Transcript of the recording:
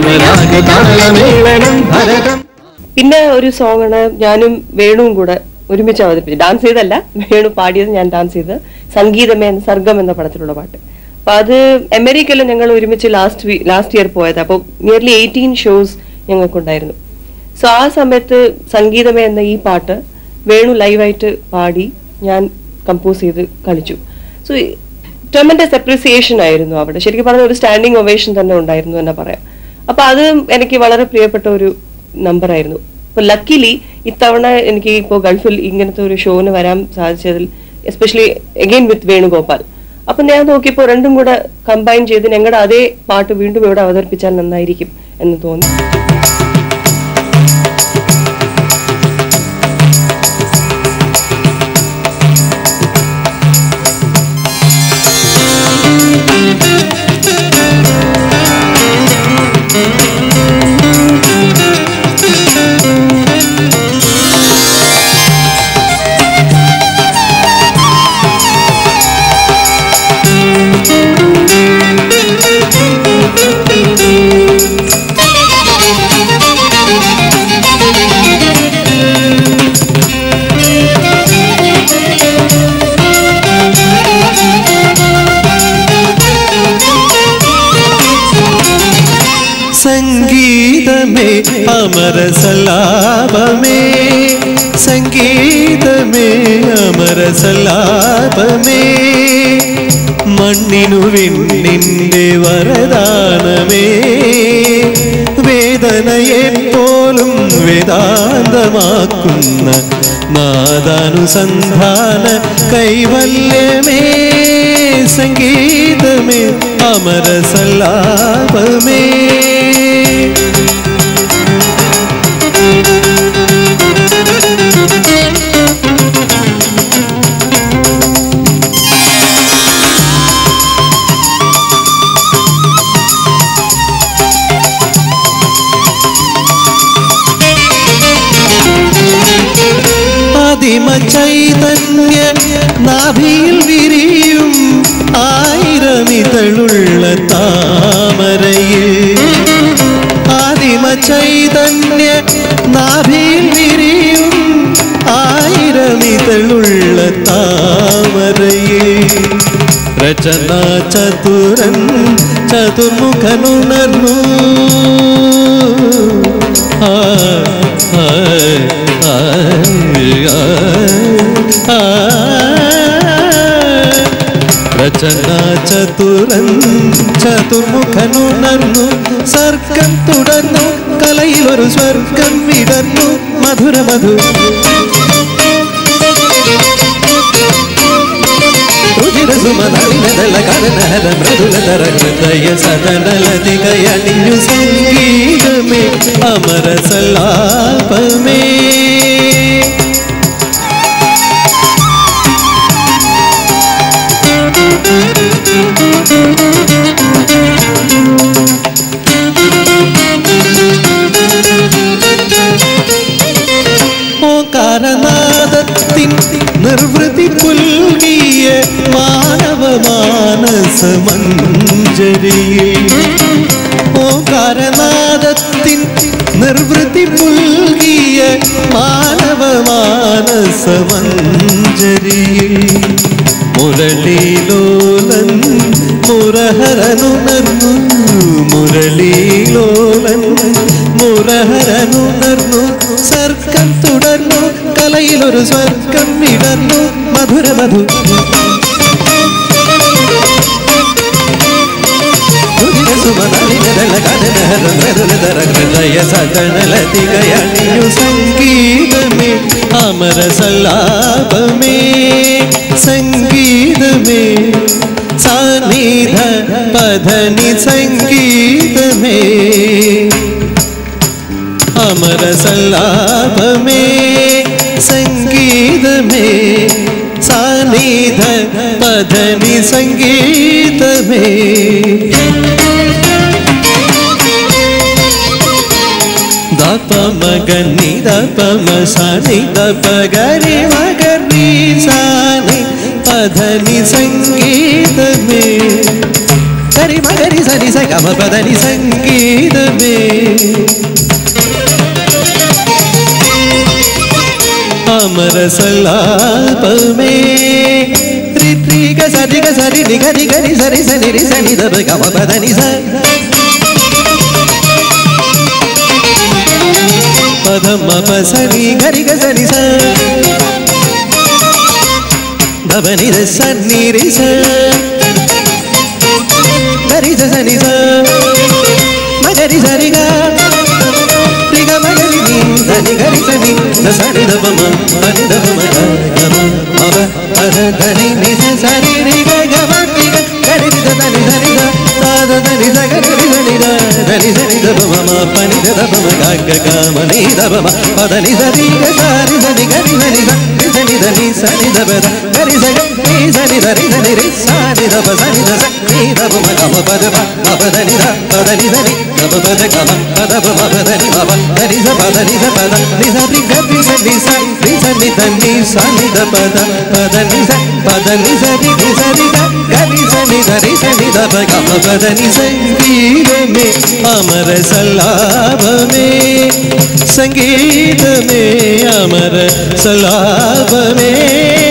രാഗതാളമേളനം ഭരതം പിന്നെ ഒരു സോങ് ആണ് ഞാനും വേണുവും കൂടെ ഒരുമിച്ച് അവതരിപ്പിച്ചു ഡാൻസ് ചെയ്തല്ല വേണു പാടിയത് ഞാൻ ഡാൻസ് ചെയ്ത് സംഗീതമേ എന്ന സർഗം എന്ന പടത്തിലുള്ള പാട്ട് അപ്പൊ അത് അമേരിക്കയിൽ ഞങ്ങൾ ഒരുമിച്ച് ലാസ്റ്റ് വീ ലാസ്റ്റ് ഇയർ പോയത് അപ്പോൾ നിയർലി എയ്റ്റീൻ ഷോസ് ഞങ്ങൾക്കുണ്ടായിരുന്നു സോ ആ സമയത്ത് സംഗീതമേ എന്ന ഈ പാട്ട് വേണു ലൈവായിട്ട് പാടി ഞാൻ കമ്പോസ് ചെയ്ത് കളിച്ചു സോ ട്രെമൻഡസ് അപ്രിസിയേഷൻ ആയിരുന്നു അവിടെ ശരിക്കും പറഞ്ഞ ഒരു സ്റ്റാൻഡിങ് ഒവേഷൻ തന്നെ ഉണ്ടായിരുന്നു എന്ന് പറയാം അപ്പൊ അത് എനിക്ക് വളരെ പ്രിയപ്പെട്ട ഒരു നമ്പർ ആയിരുന്നു അപ്പൊ ലക്കിലി ഇത്തവണ എനിക്ക് ഇപ്പോൾ ഗൾഫിൽ ഇങ്ങനത്തെ ഒരു ഷോന് വരാൻ സാധിച്ചതിൽ എസ്പെഷ്യലി അഗെയിൻ വിത്ത് വേണുഗോപാൽ അപ്പൊ ഞാൻ നോക്കിയപ്പോൾ രണ്ടും കൂടെ കമ്പൈൻ ചെയ്ത് ഞങ്ങളുടെ അതേ പാട്ട് വീണ്ടും ഇവിടെ അവതരിപ്പിച്ചാൽ നന്നായിരിക്കും എന്ന് തോന്നി സംഗീതമേ അമര സലാപമേ സംഗീതമേ അമര സലാപമേ മണ്ണിനു വിണ്ണിന്റെ വരദാനമേ വേദനയെ പോലും വേദാന്തമാക്കുന്ന നാദാനുസന്ധാന കൈവല്യമേ സംഗീതമേ അമര സല്ലാപമേ ആദിമ ചൈതന്യ നാഭിയിൽ വിരിയും ആയിരമിതളുള്ള താമരയിൽ ആദിമ ചൈതന്യ നാഭിയിൽ വിരിയും ആയിരമിതളുള്ള താമരയിൽ രചനാ ചതുരൻ ചതുർമുഖനുണർന്നു ആ ആ ആ ആ രചനാ ചതുരൻ ചതുർമുഖനുണർന്നു സർഗം തുടർന്നു കലയിലൊരു സ്വർഗം വിടർന്നു മധുര മധു രുചിരസുമനളിനദള കരനഹര മൃദുലതര ഹൃദയ സദനലതികയണിഞ്ഞു സംഗീതമേ അമര സല്ലാപമേ ഓകാരനാദത്തിൻ നിർവൃതി പുൽകിയ മാനവ മാനസ മഞ്ജരിയിൽ ഓകാരനാദത്തിൻ നിർവൃതി പുൽകിയ മാനവ മാനസ മഞ്ജരിയിൽ മുരളീലോലൻ മുരഹരനുണർന്നു മുരളീലോലൻ മുരഹരനുണർന്നു സർക്കം തുടർന്നു കലയിലൊരു സ്വർഗം വിടർന്നു മധുര മധു ഹൃദയ സദനലതികയണിയു സംഗീതമേ അമര സല്ലാപമേ സംഗീതമേ സാനിധ പധനി സംഗീതമേ അമര സല്ലാപമേ സംഗീതമേ സാനിധ പധനി സംഗീതമേ ദപ മഗനി ദപ മസാനി ദപ ഗരി മഗരി സാനി പധനി സംഗീതമേ ഗരി മഗരി സനി സ ഗമ പദനി സംഗീതമേ സല്ലാപമേ രിത്രിക സരിക സരി നിഗ നിഗ നി സരി സനി രി സനി ദബ ഗമ പദ നി സ പദമ പ സരി ഗരി ഗ സരി സ ദബ നി ര സനി രി സ ഗരി സ സനി സ മഗരി സരി ഗ രി ഗ മഗരി നി ധനി ഗരി സനി ന സരി ദബ മ ധനി ദബ മ ഗ ഗ മ മ ബ പദ ധനി നി സ സരി രി ഗ ഗ മ രി ഗ ഗരി രി സ ധനി ധനി ഗ സ ധ ധനി സ ഗ രി ധനി ഗ ധനി സരി ദബ മ മ പ നി ദ ദബ മ ഗ ഗ ഗ മ നി ദബ മ പദ നി സരി ഗ സ രി ധനി ഗ രി ധനി സ രി ധനി ധനി സ നി ദബ ധ ഗരി സ ഗ നി സ നി ധ രി ധനി രി സ നി ദബ സ നി ദ സ നി ദബ മ ഗ മ പദ പ മ പദ നി ദ പദ നി ധനി ദബ പദ ഗ മ പദ പ മ പദ നി മ പ ധനി സ പദ നി സ പദ നി സ രി ഗ രി സ നി സ രി സ നി ധ നി സ നി ദ പദ പദ നി സ പദ നി സ രി നി സ രി ഗ ഗ രി സ നി ധ രി സ നി ദ പ ഗ മ പദ നി സംഗീതമേ അമര സല്ലാപമേ സംഗീതമേ അമര സല്ലാപമേ